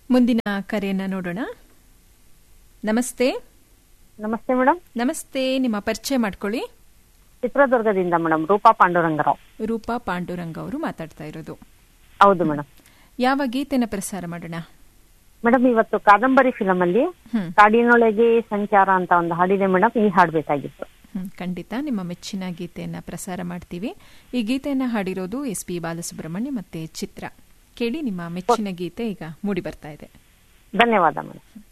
ಮುಂದಿನ ಕರೆಯನ್ನ ನೋಡೋಣ ನಮಸ್ತೆ ನಮಸ್ತೆ ಮೇಡಮ್ ನಮಸ್ತೆ ನಿಮ್ಮ ಪರಿಚಯ ಮಾಡ್ಕೊಳ್ಳಿ ಚಿತ್ರದುರ್ಗದಿಂದ ಮೇಡಮ್ ರೂಪಾ ಪಾಂಡುರಂಗರಾವ್ ರೂಪಾ ಪಾಂಡುರಂಗ ಅವರು ಮಾತಾಡ್ತಾ ಇರೋದು ಹೌದು ಮೇಡಮ್ ಯಾವ ಗೀತೆನ ಪ್ರಸಾರ ಮಾಡೋಣ ಮೇಡಮ್ ಇವತ್ತು ಕಾದಂಬರಿ ಫಿಲಂ ಅಲ್ಲಿ ಹ್ಮ್ ಕಾಡಿನೊಳಗೆ ಸಂಚಾರ ಅಂತ ಒಂದು ಹಾಡಿದೆ ಮೇಡಮ್ ಈ ಹಾಡ್ಬೇಕಾಗಿತ್ತು ಹ್ಮ್, ಖಂಡಿತ ನಿಮ್ಮ ಮೆಚ್ಚಿನ ಗೀತೆಯನ್ನ ಪ್ರಸಾರ ಮಾಡ್ತೀವಿ ಈ ಗೀತೆಯನ್ನ ಹಾಡಿರೋದು ಎಸ್ ಪಿ ಬಾಲಸುಬ್ರಹ್ಮಣ್ಯ ಮತ್ತೆ ಚಿತ್ರ ಕೇಳಿ ನಿಮ್ಮ ಮೆಚ್ಚಿನ ಗೀತೆ ಈಗ ಮೂಡಿ ಬರ್ತಾ ಇದೆ ಧನ್ಯವಾದ ಮೇಡಮ್